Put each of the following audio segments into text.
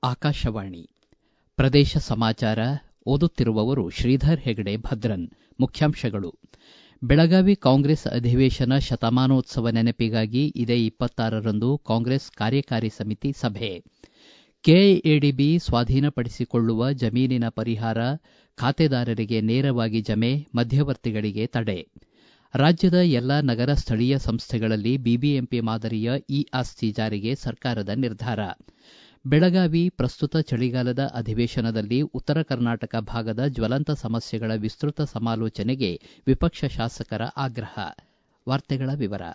ಆಕಾಶವಾಣಿ ಪ್ರದೇಶ ಸಮಾಚಾರ ಓದುತ್ತಿರುವವರು ಶ್ರೀಧರ್ ಹೆಗಡೆ ಭದ್ರನ್ ಮುಖ್ಯಾಂಶಗಳು ಬೆಳಗಾವಿ ಕಾಂಗ್ರೆಸ್ ಅಧಿವೇಶನ ಶತಮಾನೋತ್ಸವ ನೆನಪಿಗಾಗಿ ಇದೇ ಇಪ್ಪತ್ತಾರರಂದು ಕಾಂಗ್ರೆಸ್ ಕಾರ್ಯಕಾರಿ ಸಮಿತಿ ಸಭೆ ಕೆಐಎಡಿಬಿ ಸ್ವಾಧೀನಪಡಿಸಿಕೊಳ್ಳುವ ಜಮೀನಿನ ಪರಿಹಾರ ಖಾತೆದಾರರಿಗೆ ನೇರವಾಗಿ ಜಮೆ ಮಧ್ಯವರ್ತಿಗಳಿಗೆ ತಡೆ ರಾಜ್ಯದ ಎಲ್ಲಾ ನಗರ ಸ್ಥಳೀಯ ಸಂಸ್ಥೆಗಳಲ್ಲಿ ಬಿಬಿಎಂಪಿ ಮಾದರಿಯ ಇ ಆಸ್ತಿ ಜಾರಿಗೆ ಸರ್ಕಾರದ ನಿರ್ಧಾರ ಬೆಳಗಾವಿ ಪ್ರಸ್ತುತ ಚಳಿಗಾಲದ ಅಧಿವೇಶನದಲ್ಲಿ ಉತ್ತರ ಕರ್ನಾಟಕ ಭಾಗದ ಜ್ವಲಂತ ಸಮಸ್ಯೆಗಳ ವಿಸ್ತೃತ ಸಮಾಲೋಚನೆಗೆ ವಿಪಕ್ಷ ಶಾಸಕರ ಆಗ್ರಹ ವಾರ್ತೆಗಳ ವಿವರ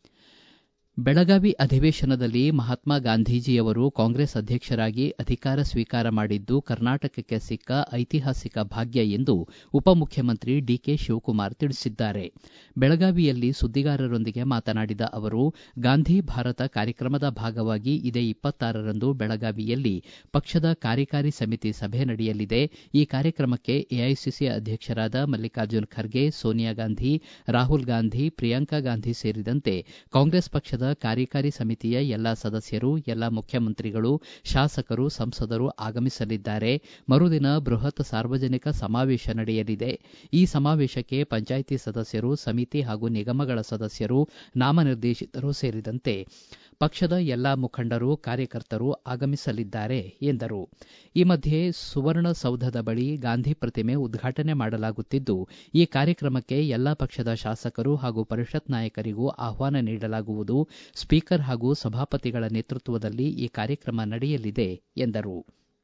ಬೆಳಗಾವಿ ಅಧಿವೇಶನದಲ್ಲಿ ಮಹಾತ್ಮ ಗಾಂಧೀಜಿಯವರು ಕಾಂಗ್ರೆಸ್ ಅಧ್ಯಕ್ಷರಾಗಿ ಅಧಿಕಾರ ಸ್ವೀಕಾರ ಮಾಡಿದ್ದು ಕರ್ನಾಟಕಕ್ಕೆ ಸಿಕ್ಕ ಐತಿಹಾಸಿಕ ಭಾಗ್ಯ ಎಂದು ಉಪಮುಖ್ಯಮಂತ್ರಿ ಡಿಕೆ ಶಿವಕುಮಾರ್ ತಿಳಿಸಿದ್ದಾರೆ ಬೆಳಗಾವಿಯಲ್ಲಿ ಸುದ್ದಿಗಾರರೊಂದಿಗೆ ಮಾತನಾಡಿದ ಅವರು ಗಾಂಧಿ ಭಾರತ ಕಾರ್ಯಕ್ರಮದ ಭಾಗವಾಗಿ ಇದೇ ಇಪ್ಪತ್ತಾರರಂದು ಬೆಳಗಾವಿಯಲ್ಲಿ ಪಕ್ಷದ ಕಾರ್ಯಕಾರಿ ಸಮಿತಿ ಸಭೆ ನಡೆಯಲಿದೆ ಈ ಕಾರ್ಯಕ್ರಮಕ್ಕೆ ಎಐಸಿಸಿ ಅಧ್ಯಕ್ಷರಾದ ಮಲ್ಲಿಕಾರ್ಜುನ ಖರ್ಗೆ ಸೋನಿಯಾ ಗಾಂಧಿ ರಾಹುಲ್ ಗಾಂಧಿ ಪ್ರಿಯಾಂಕಾ ಗಾಂಧಿ ಸೇರಿದಂತೆ ಕಾಂಗ್ರೆಸ್ ಪಕ್ಷದ ಕಾರ್ಯಕಾರಿ ಸಮಿತಿಯ ಎಲ್ಲಾ ಸದಸ್ಯರು ಎಲ್ಲಾ ಮುಖ್ಯಮಂತ್ರಿಗಳು ಶಾಸಕರು ಸಂಸದರು ಆಗಮಿಸಲಿದ್ದಾರೆ ಮರುದಿನ ಬೃಹತ್ ಸಾರ್ವಜನಿಕ ಸಮಾವೇಶ ನಡೆಯಲಿದೆ ಈ ಸಮಾವೇಶಕ್ಕೆ ಪಂಚಾಯಿತಿ ಸದಸ್ಯರು ಸಮಿತಿ ಹಾಗೂ ನಿಗಮಗಳ ಸದಸ್ಯರು ನಾಮನಿರ್ದೇಶಿತರು ಸೇರಿದಂತೆ ಪಕ್ಷದ ಎಲ್ಲಾ ಮುಖಂಡರು ಕಾರ್ಯಕರ್ತರು ಆಗಮಿಸಲಿದ್ದಾರೆ ಎಂದರು ಈ ಮಧ್ಯೆ ಸುವರ್ಣಸೌಧದ ಬಳಿ ಗಾಂಧಿ ಪ್ರತಿಮೆ ಉದ್ಘಾಟನೆ ಮಾಡಲಾಗುತ್ತಿದ್ದು ಈ ಕಾರ್ಯಕ್ರಮಕ್ಕೆ ಎಲ್ಲಾ ಪಕ್ಷದ ಶಾಸಕರು ಹಾಗೂ ಪರಿಷತ್ ನಾಯಕರಿಗೂ ಆಹ್ವಾನ ನೀಡಲಾಗುವುದು ಸ್ಪೀಕರ್ ಹಾಗೂ ಸಭಾಪತಿಗಳ ನೇತೃತ್ವದಲ್ಲಿ ಈ ಕಾರ್ಯಕ್ರಮ ನಡೆಯಲಿದೆ ಎಂದರು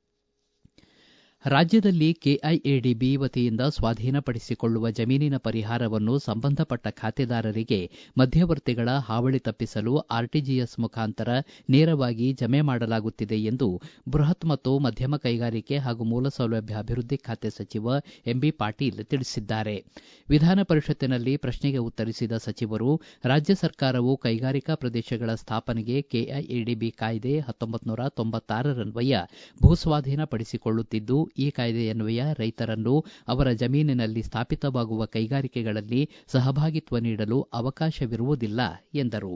ರಾಜ್ಯದಲ್ಲಿ ಕೆಐಎಡಿಬಿ ವತಿಯಿಂದ ಸ್ವಾಧೀನಪಡಿಸಿಕೊಳ್ಳುವ ಜಮೀನಿನ ಪರಿಹಾರವನ್ನು ಸಂಬಂಧಪಟ್ಟ ಖಾತೆದಾರರಿಗೆ ಮಧ್ಯವರ್ತಿಗಳ ಹಾವಳಿ ತಪ್ಪಿಸಲು ಆರ್ಟಿಜಿಎಸ್ ಮುಖಾಂತರ ನೇರವಾಗಿ ಜಮೆ ಮಾಡಲಾಗುತ್ತಿದೆ ಎಂದು ಬೃಹತ್ ಮತ್ತು ಮಧ್ಯಮ ಕೈಗಾರಿಕೆ ಹಾಗೂ ಮೂಲಸೌಲಭ್ಯ ಅಭಿವೃದ್ಧಿ ಖಾತೆ ಸಚಿವ ಎಂಬಿ ಪಾಟೀಲ್ ತಿಳಿಸಿದ್ದಾರೆ ವಿಧಾನ ಪರಿಷತ್ತಿನಲ್ಲಿ ಪ್ರಶ್ನೆಗೆ ಉತ್ತರಿಸಿದ ಸಚಿವರು ರಾಜ್ಯ ಸರ್ಕಾರವು ಕೈಗಾರಿಕಾ ಪ್ರದೇಶಗಳ ಸ್ಥಾಪನೆಗೆ ಕೆಐಎಡಿಬಿ ಕಾಯ್ದೆ ಹತ್ತೊಂಬತ್ತು ನೂರ ತೊಂಬತ್ತಾರರನ್ವಯ ಭೂಸ್ವಾಧೀನ ಪಡಿಸಿಕೊಳ್ಳುತ್ತಿದ್ದು ಈ ಕಾಯ್ದೆಯನ್ವಯ ರೈತರನ್ನು ಅವರ ಜಮೀನಿನಲ್ಲಿ ಸ್ಥಾಪಿತವಾಗುವ ಕೈಗಾರಿಕೆಗಳಲ್ಲಿ ಸಹಭಾಗಿತ್ವ ನೀಡಲು ಅವಕಾಶವಿರುವುದಿಲ್ಲ ಎಂದರು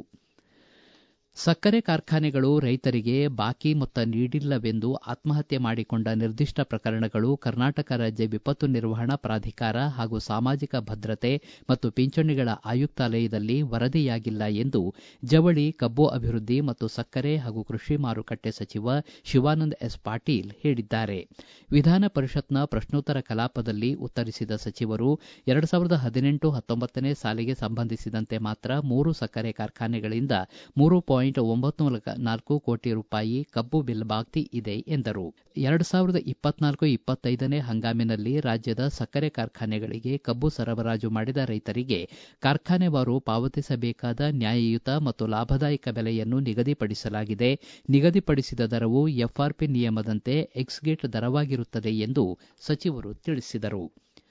ಸಕ್ಕರೆ ಕಾರ್ಖಾನೆಗಳು ರೈತರಿಗೆ ಬಾಕಿ ಮೊತ್ತ ನೀಡಿಲ್ಲವೆಂದು ಆತ್ಮಹತ್ಯೆ ಮಾಡಿಕೊಂಡ ನಿರ್ದಿಷ್ಟ ಪ್ರಕರಣಗಳು ಕರ್ನಾಟಕ ರಾಜ್ಯ ವಿಪತ್ತು ನಿರ್ವಹಣಾ ಪ್ರಾಧಿಕಾರ ಹಾಗೂ ಸಾಮಾಜಿಕ ಭದ್ರತೆ ಮತ್ತು ಪಿಂಚಣಿಗಳ ಆಯುಕ್ತಾಲಯದಲ್ಲಿ ವರದಿಯಾಗಿಲ್ಲ ಎಂದು ಜವಳಿ ಕಬ್ಬು ಅಭಿವೃದ್ಧಿ ಮತ್ತು ಸಕ್ಕರೆ ಹಾಗೂ ಕೃಷಿ ಮಾರುಕಟ್ಟೆ ಸಚಿವ ಶಿವಾನಂದ ಎಸ್ ಪಾಟೀಲ್ ಹೇಳಿದ್ದಾರೆ ವಿಧಾನ ಪರಿಷತ್ನ ಪ್ರಶ್ನೋತ್ತರ ಕಲಾಪದಲ್ಲಿ ಉತ್ತರಿಸಿದ ಸಚಿವರು ಎರಡು ಸಾವಿರದ ಹದಿನೆಂಟು ಹತ್ತೊಂಬತ್ತನೇ ಸಾಲಿಗೆ ಸಂಬಂಧಿಸಿದಂತೆ ಮಾತ್ರ ಮೂರು ಸಕ್ಕರೆ ಕಾರ್ಖಾನೆಗಳಿಂದ ಮೂರು ಪಾಯಿಂಟ್ ಒಂಬತ್ತು ನಾಲ್ಕು ಕೋಟಿ ರೂಪಾಯಿ ಕಬ್ಬು ಬಿಲ್ ಬಾಕಿ ಇದೆ ಎಂದರು ಎರಡು ಸಾವಿರದ ಇಪ್ಪತ್ನಾಲ್ಕು ಇಪ್ಪತ್ತೈದನೇ ಹಂಗಾಮಿನಲ್ಲಿ ರಾಜ್ಯದ ಸಕ್ಕರೆ ಕಾರ್ಖಾನೆಗಳಿಗೆ ಕಬ್ಬು ಸರಬರಾಜು ಮಾಡಿದ ರೈತರಿಗೆ ಕಾರ್ಖಾನೆವಾರು ಪಾವತಿಸಬೇಕಾದ ನ್ಯಾಯಯುತ ಮತ್ತು ಲಾಭದಾಯಕ ಬೆಲೆಯನ್ನು ನಿಗದಿಪಡಿಸಲಾಗಿದೆ ನಿಗದಿಪಡಿಸಿದ ದರವು ಎಫ್ಆರ್ಪಿ ನಿಯಮದಂತೆ ಎಕ್ಸ್ಗೇಟ್ ದರವಾಗಿರುತ್ತದೆ ಎಂದು ಸಚಿವರು ತಿಳಿಸಿದರು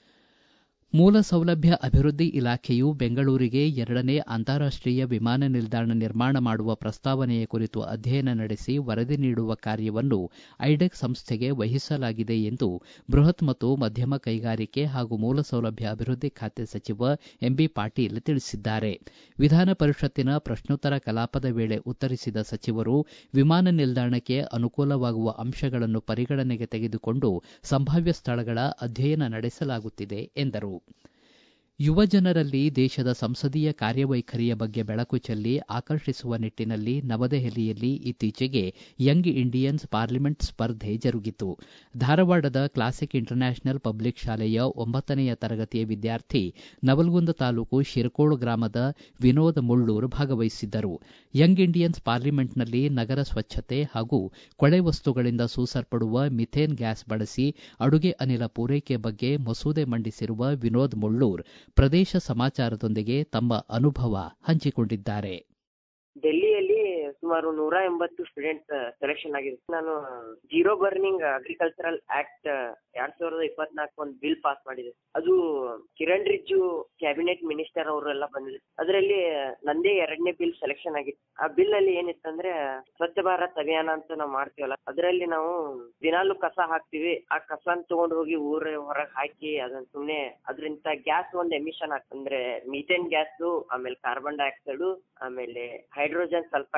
ಮೂಲ ಸೌಲಭ್ಯ ಅಭಿವೃದ್ಧಿ ಇಲಾಖೆಯು ಬೆಂಗಳೂರಿಗೆ ಎರಡನೇ ಅಂತಾರಾಷ್ಟೀಯ ವಿಮಾನ ನಿಲ್ದಾಣ ನಿರ್ಮಾಣ ಮಾಡುವ ಪ್ರಸ್ತಾವನೆಯ ಕುರಿತು ಅಧ್ಯಯನ ನಡೆಸಿ ವರದಿ ನೀಡುವ ಕಾರ್ಯವನ್ನು ಐಡೆಕ್ ಸಂಸ್ಥೆಗೆ ವಹಿಸಲಾಗಿದೆ ಎಂದು ಬೃಹತ್ ಮತ್ತು ಮಧ್ಯಮ ಕೈಗಾರಿಕೆ ಹಾಗೂ ಮೂಲಸೌಲಭ್ಯ ಅಭಿವೃದ್ಧಿ ಖಾತೆ ಸಚಿವ ಎಂಬಿ ಪಾಟೀಲ್ ತಿಳಿಸಿದ್ದಾರೆ ವಿಧಾನ ಪರಿಷತ್ತಿನ ಪ್ರಶ್ನೋತ್ತರ ಕಲಾಪದ ವೇಳೆ ಉತ್ತರಿಸಿದ ಸಚಿವರು ವಿಮಾನ ನಿಲ್ದಾಣಕ್ಕೆ ಅನುಕೂಲವಾಗುವ ಅಂಶಗಳನ್ನು ಪರಿಗಣನೆಗೆ ತೆಗೆದುಕೊಂಡು ಸಂಭಾವ್ಯ ಸ್ಥಳಗಳ ಅಧ್ಯಯನ ನಡೆಸಲಾಗುತ್ತಿದೆ ಎಂದರು ಯುವ ಜನರಲ್ಲಿ ದೇಶದ ಸಂಸದೀಯ ಕಾರ್ಯವೈಖರಿಯ ಬಗ್ಗೆ ಬೆಳಕು ಚೆಲ್ಲಿ ಆಕರ್ಷಿಸುವ ನಿಟ್ಟನಲ್ಲಿ ನವದೆಹಲಿಯಲ್ಲಿ ಇತ್ತೀಚೆಗೆ ಯಂಗ್ ಇಂಡಿಯನ್ಸ್ ಪಾರ್ಲಿಮೆಂಟ್ ಸ್ಪರ್ಧೆ ಜರುಗಿತು ಧಾರವಾಡದ ಕ್ಲಾಸಿಕ್ ಇಂಟರ್ನ್ಯಾಷನಲ್ ಪಬ್ಲಿಕ್ ಶಾಲೆಯ ಒಂಬತ್ತನೆಯ ತರಗತಿಯ ವಿದ್ಯಾರ್ಥಿ ನವಲಗುಂದ ತಾಲೂಕು ಶಿರಕೋಳು ಗ್ರಾಮದ ವಿನೋದ್ ಮುಳ್ಳೂರ್ ಭಾಗವಹಿಸಿದ್ದರು ಯಂಗ್ ಇಂಡಿಯನ್ಸ್ ಪಾರ್ಲಿಮೆಂಟ್ನಲ್ಲಿ ನಗರ ಸ್ವಚ್ಛತೆ ಹಾಗೂ ಕೊಳೆ ವಸ್ತುಗಳಿಂದ ಸೂಸಲ್ಪಡುವ ಮಿಥೇನ್ ಗ್ಯಾಸ್ ಬಳಸಿ ಅಡುಗೆ ಅನಿಲ ಪೂರೈಕೆ ಬಗ್ಗೆ ಮಸೂದೆ ಮಂಡಿಸಿರುವ ವಿನೋದ್ ಮುಳ್ಳೂರ್ ಪ್ರದೇಶ ಸಮಾಚಾರದೊಂದಿಗೆ ತಮ್ಮ ಅನುಭವ ಹಂಚಿಕೊಂಡಿದ್ದಾರೆ ಡೆಲ್ಲಿಯಲ್ಲಿ ಸುಮಾರು ನೂರ ಎಂಬತ್ತು ಸ್ಟೂಡೆಂಟ್ಸ್ ಸೆಲೆಕ್ಷನ್ ಆಗಿದೆ ನಾನು ಜೀರೋ ಬರ್ನಿಂಗ್ ಅಗ್ರಿಕಲ್ಚರಲ್ ಆಕ್ಟ್ ಎರಡ್ ಸಾವಿರದ ಇಪ್ಪತ್ನಾಲ್ಕು ಒಂದು ಬಿಲ್ ಪಾಸ್ ಮಾಡಿದೆ ಅದು ಕಿರಣ್ ರಿಜ್ಜು ಕ್ಯಾಬಿನೆಟ್ ಮಿನಿಸ್ಟರ್ ಅವರೆಲ್ಲ ಬಂದಿದ್ರು ಅದರಲ್ಲಿ ನಂದೇ ಎರಡನೇ ಬಿಲ್ ಸೆಲೆಕ್ಷನ್ ಆಗಿತ್ತು ಆ ಬಿಲ್ ಅಲ್ಲಿ ಏನಿತ್ತಂದ್ರೆ ಸ್ವಚ್ಛ ಭಾರತ್ ಅಭಿಯಾನ ಅಂತ ನಾವು ಮಾಡ್ತೀವಲ್ಲ ಅದರಲ್ಲಿ ನಾವು ದಿನಾಲು ಕಸ ಹಾಕ್ತಿವಿ ಆ ಕಸನ್ ತಗೊಂಡು ಹೋಗಿ ಊರ ಹೊರಗೆ ಹಾಕಿ ಅದನ್ನ ಸುಮ್ನೆ ಅದರಿಂದ ಗ್ಯಾಸ್ ಒಂದು ಎಮಿಷನ್ ಆಗ್ತಂದ್ರೆ ಮೀಥೇನ್ ಗ್ಯಾಸ್ ಆಮೇಲೆ ಕಾರ್ಬನ್ ಡೈಆಕ್ಸೈಡ್ ಆಮೇಲೆ ಹೈಡ್ರೋಜನ್ ಸಲ್ಫೈಡ್ ಒಂದು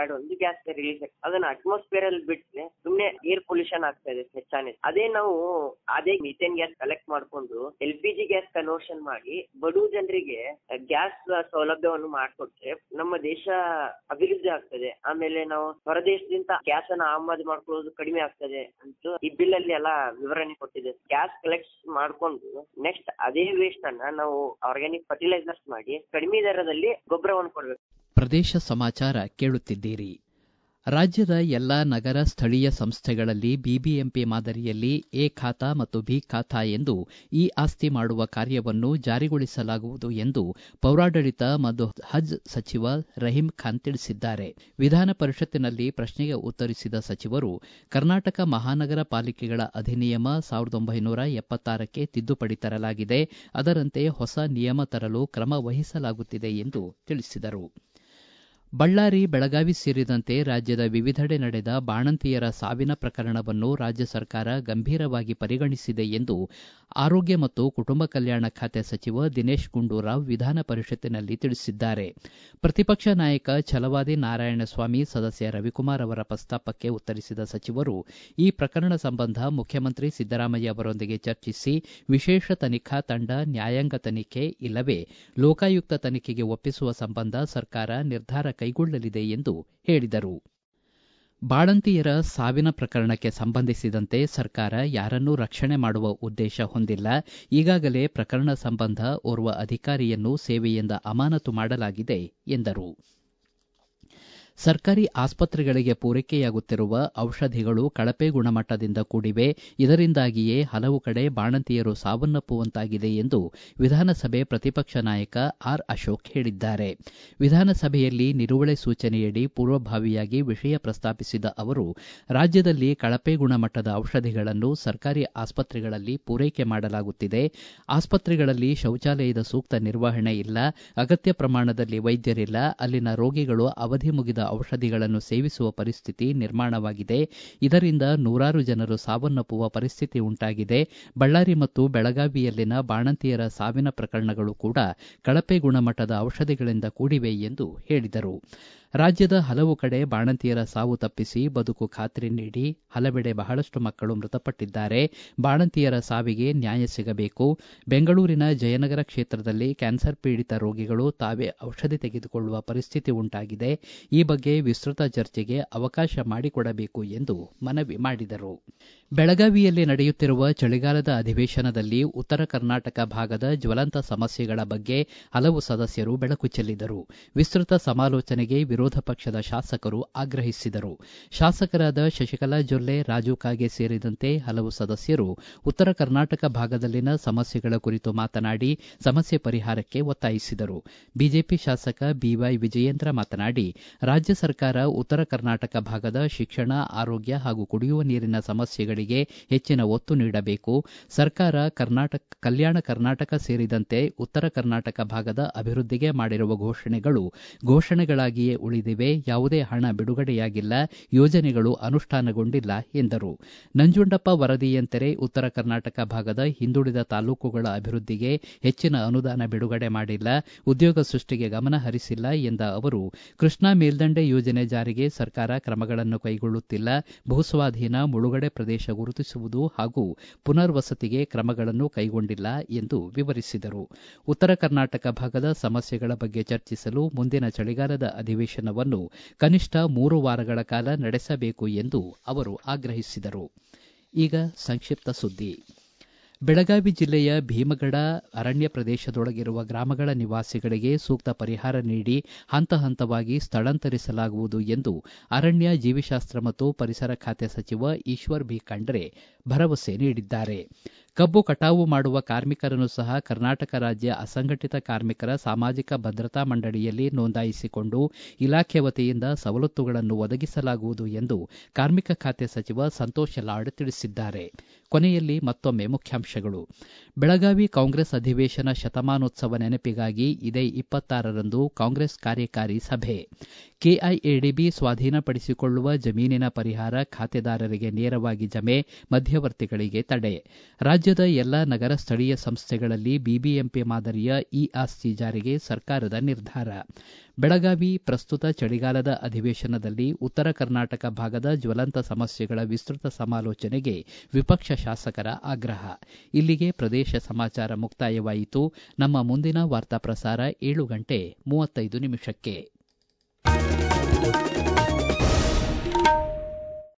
ಗ್ಯಾಸ್ ರಿಲೀಸ್ ಆಗ್ತದೆ ಅದನ್ನ ಅಟ್ಮಾಸ್ಫಿಯರ್ ಅಲ್ಲಿ ಬಿಟ್ರೆ ಸುಮ್ನೆ ಏರ್ ಪೊಲ್ಯೂಷನ್ ಆಗ್ತಾ ಇದೆ ಹೆಚ್ಚಾನೆ ಅದೇ ನಾವು ಅದೇ ಮಿಥೇನ್ ಗ್ಯಾಸ್ ಕಲೆಕ್ಟ್ ಮಾಡ್ಕೊಂಡು L P G gas conversion ಮಾಡಿ ಬಡವ ಜನರಿಗೆ ಗ್ಯಾಸ್ ಸೌಲಭ್ಯವನ್ನು ಮಾಡಿಕೊಟ್ರೆ ನಮ್ಮ ದೇಶ ಅಭಿವೃದ್ಧಿ ಆಗ್ತದೆ ಆಮೇಲೆ ನಾವು ಹೊರದೇಶದಿಂದ ಗ್ಯಾಸ್ ಅನ್ನ ಆಮದು ಮಾಡ್ಕೊಳ್ಳೋದು ಕಡಿಮೆ ಆಗ್ತದೆ ಅಂತ ಈ ಬಿಲ್ ಅಲ್ಲಿ ಎಲ್ಲ ವಿವರಣೆ ಕೊಟ್ಟಿದೆ ಗ್ಯಾಸ್ ಕಲೆಕ್ಟ್ ಮಾಡ್ಕೊಂಡು ನೆಕ್ಸ್ಟ್ ಅದೇ ವೇಸ್ಟ್ ಅನ್ನ ನಾವು ಆರ್ಗ್ಯಾನಿಕ್ ಫರ್ಟಿಲೈಸರ್ಸ್ ಮಾಡಿ ಕಡಿಮೆ ದರದಲ್ಲಿ ಗೊಬ್ಬರವನ್ನು ಕೊಡ್ಬೇಕು ಪ್ರದೇಶ ಸಮಾಚಾರ ಕೇಳುತ್ತಿದ್ದೀರಿ ರಾಜ್ಯದ ಎಲ್ಲಾ ನಗರ ಸ್ಥಳೀಯ ಸಂಸ್ಥೆಗಳಲ್ಲಿ ಬಿಬಿಎಂಪಿ ಮಾದರಿಯಲ್ಲಿ ಎ ಖಾತಾ ಮತ್ತು ಬಿ ಖಾತಾ ಎಂದು ಇ ಆಸ್ತಿ ಮಾಡುವ ಕಾರ್ಯವನ್ನು ಜಾರಿಗೊಳಿಸಲಾಗುವುದು ಎಂದು ಪೌರಾಡಳಿತ ಮತ್ತು ಹಜ್ ಸಚಿವ ರಹೀಂ ಖಾನ್ ತಿಳಿಸಿದ್ದಾರೆ ವಿಧಾನ ಪರಿಷತ್ತಿನಲ್ಲಿ ಪ್ರಶ್ನೆಗೆ ಉತ್ತರಿಸಿದ ಸಚಿವರು ಕರ್ನಾಟಕ ಮಹಾನಗರ ಪಾಲಿಕೆಗಳ ಅಧಿನಿಯಮ ಸಾವಿರದ ಒಂಬೈನೂರ ಎಪ್ಪತ್ತಾರಕ್ಕೆ ತಿದ್ದುಪಡಿ ತರಲಾಗಿದೆ ಅದರಂತೆ ಹೊಸ ನಿಯಮ ತರಲು ಕ್ರಮ ವಹಿಸಲಾಗುತ್ತಿದೆ ಎಂದು ತಿಳಿಸಿದರು ಬಳ್ಳಾರಿ ಬೆಳಗಾವಿ ಸೇರಿದಂತೆ ರಾಜ್ಯದ ವಿವಿಧೆಡೆ ನಡೆದ ಬಾಣಂತಿಯರ ಸಾವಿನ ಪ್ರಕರಣವನ್ನು ರಾಜ್ಯ ಸರ್ಕಾರ ಗಂಭೀರವಾಗಿ ಪರಿಗಣಿಸಿದೆ ಎಂದು ಆರೋಗ್ಯ ಮತ್ತು ಕುಟುಂಬ ಕಲ್ಯಾಣ ಖಾತೆ ಸಚಿವ ದಿನೇಶ್ ಗುಂಡೂರಾವ್ ವಿಧಾನ ಪರಿಷತ್ತಿನಲ್ಲಿ ತಿಳಿಸಿದ್ದಾರೆ ಪ್ರತಿಪಕ್ಷ ನಾಯಕ ಛಲವಾದಿ ನಾರಾಯಣಸ್ವಾಮಿ ಸದಸ್ಯ ರವಿಕುಮಾರ್ ಅವರ ಪ್ರಸ್ತಾಪಕ್ಕೆ ಉತ್ತರಿಸಿದ ಸಚಿವರು ಈ ಪ್ರಕರಣ ಸಂಬಂಧ ಮುಖ್ಯಮಂತ್ರಿ ಸಿದ್ದರಾಮಯ್ಯ ಅವರೊಂದಿಗೆ ಚರ್ಚಿಸಿ ವಿಶೇಷ ತನಿಖಾ ತಂಡ ನ್ಯಾಯಾಂಗ ತನಿಖೆ ಇಲ್ಲವೇ ಲೋಕಾಯುಕ್ತ ತನಿಖೆಗೆ ಒಪ್ಪಿಸುವ ಸಂಬಂಧ ಸರ್ಕಾರ ನಿರ್ಧಾರ ಕೈಗೊಳ್ಳಲಿದೆ ಎಂದು ಹೇಳಿದರು ಬಾಣಂತಿಯರ ಸಾವಿನ ಪ್ರಕರಣಕ್ಕೆ ಸಂಬಂಧಿಸಿದಂತೆ ಸರ್ಕಾರ ಯಾರನ್ನೂ ರಕ್ಷಣೆ ಮಾಡುವ ಉದ್ದೇಶ ಹೊಂದಿಲ್ಲ ಈಗಾಗಲೇ ಪ್ರಕರಣ ಸಂಬಂಧ ಓರ್ವ ಅಧಿಕಾರಿಯನ್ನು ಸೇವೆಯಿಂದ ಅಮಾನತು ಮಾಡಲಾಗಿದೆ ಎಂದರು ಸರ್ಕಾರಿ ಆಸ್ಪತ್ರೆಗಳಿಗೆ ಪೂರೈಕೆಯಾಗುತ್ತಿರುವ ಔಷಧಿಗಳು ಕಳಪೆ ಗುಣಮಟ್ಟದಿಂದ ಕೂಡಿವೆ ಇದರಿಂದಾಗಿಯೇ ಹಲವು ಕಡೆ ಬಾಣಂತಿಯರು ಸಾವನ್ನಪ್ಪುವಂತಾಗಿದೆ ಎಂದು ವಿಧಾನಸಭೆ ಪ್ರತಿಪಕ್ಷ ನಾಯಕ ಆರ್ ಅಶೋಕ್ ಹೇಳಿದ್ದಾರೆ ವಿಧಾನಸಭೆಯಲ್ಲಿ ನಿಲುವಳಿ ಸೂಚನೆಯಡಿ ಪೂರ್ವಭಾವಿಯಾಗಿ ವಿಷಯ ಪ್ರಸ್ತಾಪಿಸಿದ ಅವರು ರಾಜ್ಯದಲ್ಲಿ ಕಳಪೆ ಗುಣಮಟ್ಟದ ಔಷಧಿಗಳನ್ನು ಸರ್ಕಾರಿ ಆಸ್ಪತ್ರೆಗಳಲ್ಲಿ ಪೂರೈಕೆ ಮಾಡಲಾಗುತ್ತಿದೆ ಆಸ್ಪತ್ರೆಗಳಲ್ಲಿ ಶೌಚಾಲಯದ ಸೂಕ್ತ ನಿರ್ವಹಣೆ ಇಲ್ಲ ಅಗತ್ಯ ಪ್ರಮಾಣದಲ್ಲಿ ವೈದ್ಯರಿಲ್ಲ ಅಲ್ಲಿನ ರೋಗಿಗಳು ಅವಧಿ ಮುಗಿದ ಔಷಧಿಗಳನ್ನು ಸೇವಿಸುವ ಪರಿಸ್ಥಿತಿ ನಿರ್ಮಾಣವಾಗಿದೆ ಇದರಿಂದ ನೂರಾರು ಜನರು ಸಾವನ್ನಪ್ಪುವ ಪರಿಸ್ಥಿತಿ ಉಂಟಾಗಿದೆ ಬಳ್ಳಾರಿ ಮತ್ತು ಬೆಳಗಾವಿಯಲ್ಲಿನ ಬಾಣಂತಿಯರ ಸಾವಿನ ಪ್ರಕರಣಗಳು ಕೂಡ ಕಳಪೆ ಗುಣಮಟ್ಟದ ಔಷಧಿಗಳಿಂದ ಕೂಡಿವೆ ಎಂದು ಹೇಳಿದರು ರಾಜ್ಯದ ಹಲವು ಕಡೆ ಬಾಣಂತಿಯರ ಸಾವು ತಪ್ಪಿಸಿ ಬದುಕು ಖಾತ್ರಿ ನೀಡಿ ಹಲವೆಡೆ ಬಹಳಷ್ಟು ಮಕ್ಕಳು ಮೃತಪಟ್ಟಿದ್ದಾರೆ ಬಾಣಂತಿಯರ ಸಾವಿಗೆ ನ್ಯಾಯ ಸಿಗಬೇಕು ಬೆಂಗಳೂರಿನ ಜಯನಗರ ಕ್ಷೇತ್ರದಲ್ಲಿ ಕ್ಯಾನ್ಸರ್ ಪೀಡಿತ ರೋಗಿಗಳು ತಾವೇ ಔಷಧಿ ತೆಗೆದುಕೊಳ್ಳುವ ಪರಿಸ್ಥಿತಿ ಉಂಟಾಗಿದೆ ಈ ಬಗ್ಗೆ ವಿಸ್ತೃತ ಚರ್ಚೆಗೆ ಅವಕಾಶ ಮಾಡಿಕೊಡಬೇಕು ಎಂದು ಮನವಿ ಮಾಡಿದರು ಬೆಳಗಾವಿಯಲ್ಲಿ ನಡೆಯುತ್ತಿರುವ ಚಳಿಗಾಲದ ಅಧಿವೇಶನದಲ್ಲಿ ಉತ್ತರ ಕರ್ನಾಟಕ ಭಾಗದ ಜ್ವಲಂತ ಸಮಸ್ಯೆಗಳ ಬಗ್ಗೆ ಹಲವು ಸದಸ್ಯರು ಬೆಳಕು ಚೆಲ್ಲಿದರು ವಿಸ್ತೃತ ಸಮಾಲೋಚನೆಗೆ ವಿರೋಧ ಪಕ್ಷದ ಶಾಸಕರು ಆಗ್ರಹಿಸಿದರು ಶಾಸಕರಾದ ಶಶಿಕಲಾ ಜೊಲ್ಲೆ ರಾಜು ಕಾಗೆ ಸೇರಿದಂತೆ ಹಲವು ಸದಸ್ಯರು ಉತ್ತರ ಕರ್ನಾಟಕ ಭಾಗದಲ್ಲಿನ ಸಮಸ್ಯೆಗಳ ಕುರಿತು ಮಾತನಾಡಿ ಸಮಸ್ಯೆ ಪರಿಹಾರಕ್ಕೆ ಒತ್ತಾಯಿಸಿದರು ಬಿಜೆಪಿ ಶಾಸಕ ಬಿವೈ ವಿಜಯೇಂದ್ರ ಮಾತನಾಡಿ ರಾಜ್ಯ ಸರ್ಕಾರ ಉತ್ತರ ಕರ್ನಾಟಕ ಭಾಗದ ಶಿಕ್ಷಣ ಆರೋಗ್ಯ ಹಾಗೂ ಕುಡಿಯುವ ನೀರಿನ ಸಮಸ್ಯೆಗಳಿಗೆ ಹೆಚ್ಚಿನ ಒತ್ತು ನೀಡಬೇಕು ಸರ್ಕಾರ ಕರ್ನಾಟಕ ಕಲ್ಯಾಣ ಕರ್ನಾಟಕ ಸೇರಿದಂತೆ ಉತ್ತರ ಕರ್ನಾಟಕ ಭಾಗದ ಅಭಿವೃದ್ಧಿಗೆ ಮಾಡಿರುವ ಘೋಷಣೆಗಳು ಘೋಷಣೆಗಳಾಗಿಯೇ ಉಳಿದಿವೆ ಯಾವುದೇ ಹಣ ಬಿಡುಗಡೆಯಾಗಿಲ್ಲ ಯೋಜನೆಗಳು ಅನುಷ್ಠಾನಗೊಂಡಿಲ್ಲ ಎಂದರು ನಂಜುಂಡಪ್ಪ ವರದಿಯಂತೆ ಉತ್ತರ ಕರ್ನಾಟಕ ಭಾಗದ ಹಿಂದುಳಿದ ತಾಲೂಕುಗಳ ಅಭಿವೃದ್ಧಿಗೆ ಹೆಚ್ಚಿನ ಅನುದಾನ ಬಿಡುಗಡೆ ಮಾಡಿಲ್ಲ ಉದ್ಯೋಗ ಸೃಷ್ಟಿಗೆ ಗಮನ ಹರಿಸಿಲ್ಲ ಎಂದ ಅವರು ಕೃಷ್ಣಾ ಮೇಲ್ದಂಡೆ ಯೋಜನೆ ಜಾರಿಗೆ ಸರ್ಕಾರ ಕ್ರಮಗಳನ್ನು ಕೈಗೊಳ್ಳುತ್ತಿಲ್ಲ ಭೂಸ್ವಾಧೀನ ಮುಳುಗಡೆ ಪ್ರದೇಶ ಗುರುತಿಸುವುದು ಹಾಗೂ ಪುನರ್ವಸತಿಗೆ ಕ್ರಮಗಳನ್ನು ಕೈಗೊಂಡಿಲ್ಲ ಎಂದು ವಿವರಿಸಿದರು ಉತ್ತರ ಕರ್ನಾಟಕ ಭಾಗದ ಸಮಸ್ಯೆಗಳ ಬಗ್ಗೆ ಚರ್ಚಿಸಲು ಮುಂದಿನ ಚಳಿಗಾಲದ ಅಧಿವೇಶನವನ್ನು ಕನಿಷ್ಠ ಮೂರು ವಾರಗಳ ಕಾಲ ನಡೆಸಬೇಕು ಎಂದು ಅವರು ಆಗ್ರಹಿಸಿದರು ಈಗ ಸಂಕ್ಷಿಪ್ತ ಸುದ್ದಿ ಬೆಳಗಾವಿ ಜಿಲ್ಲೆಯ ಭೀಮಗಡ ಅರಣ್ಯ ಪ್ರದೇಶದೊಳಗಿರುವ ಗ್ರಾಮಗಳ ನಿವಾಸಿಗಳಿಗೆ ಸೂಕ್ತ ಪರಿಹಾರ ನೀಡಿ ಹಂತ ಹಂತವಾಗಿ ಸ್ಥಳಾಂತರಿಸಲಾಗುವುದು ಎಂದು ಅರಣ್ಯ ಜೀವಿಶಾಸ್ತ್ರ ಮತ್ತು ಪರಿಸರ ಖಾತೆ ಸಚಿವ ಈಶ್ವರ್ ಬಿ ಖಂಡ್ರೆ ಭರವಸೆ ನೀಡಿದ್ದಾರೆ ಕಬ್ಬು ಕಟಾವು ಮಾಡುವ ಕಾರ್ಮಿಕರನ್ನು ಸಹ ಕರ್ನಾಟಕ ರಾಜ್ಯ ಅಸಂಘಟಿತ ಕಾರ್ಮಿಕರ ಸಾಮಾಜಿಕ ಭದ್ರತಾ ಮಂಡಳಿಯಲ್ಲಿ ನೋಂದಾಯಿಸಿಕೊಂಡು ಇಲಾಖೆ ವತಿಯಿಂದ ಸವಲತ್ತುಗಳನ್ನು ಒದಗಿಸಲಾಗುವುದು ಎಂದು ಕಾರ್ಮಿಕ ಖಾತೆ ಸಚಿವ ಸಂತೋಷ ಲಾಡ್ ತಿಳಿಸಿದ್ದಾರೆ ಕೊನೆಯಲ್ಲಿ ಮತ್ತೊಮ್ಮೆ ಮುಖ್ಯಾಂಶಗಳು ಬೆಳಗಾವಿ ಕಾಂಗ್ರೆಸ್ ಅಧಿವೇಶನ ಶತಮಾನೋತ್ಸವ ನೆನಪಿಗಾಗಿ ಇದೇ ಇಪ್ಪತ್ತಾರರಂದು ಕಾಂಗ್ರೆಸ್ ಕಾರ್ಯಕಾರಿ ಸಭೆ ಕೆಐಎಡಿಬಿ ಸ್ವಾಧೀನಪಡಿಸಿಕೊಳ್ಳುವ ಜಮೀನಿನ ಪರಿಹಾರ ಖಾತೆದಾರರಿಗೆ ನೇರವಾಗಿ ಜಮೆ ಮಧ್ಯವರ್ತಿಗಳಿಗೆ ತಡೆ ರಾಜ್ಯ ರಾಜ್ಯದ ಎಲ್ಲ ನಗರ ಸ್ಥಳೀಯ ಸಂಸ್ಥೆಗಳಲ್ಲಿ ಬಿಬಿಎಂಪಿ ಮಾದರಿಯ ಇ ಆಸ್ತಿ ಜಾರಿಗೆ ಸರ್ಕಾರದ ನಿರ್ಧಾರ ಬೆಳಗಾವಿ ಪ್ರಸ್ತುತ ಚಳಿಗಾಲದ ಅಧಿವೇಶನದಲ್ಲಿ ಉತ್ತರ ಕರ್ನಾಟಕ ಭಾಗದ ಜ್ವಲಂತ ಸಮಸ್ಯೆಗಳ ವಿಸ್ತೃತ ಸಮಾಲೋಚನೆಗೆ ವಿಪಕ್ಷ ಶಾಸಕರ ಆಗ್ರಹ ಇಲ್ಲಿಗೆ ಪ್ರದೇಶ ಸಮಾಚಾರ ಮುಕ್ತಾಯವಾಯಿತು ನಮ್ಮ ಮುಂದಿನ ವಾರ್ತಾ ಪ್ರಸಾರ ಏಳು ಗಂಟೆ ಮೂವತ್ತೈದು ನಿಮಿಷಕ್ಕೆ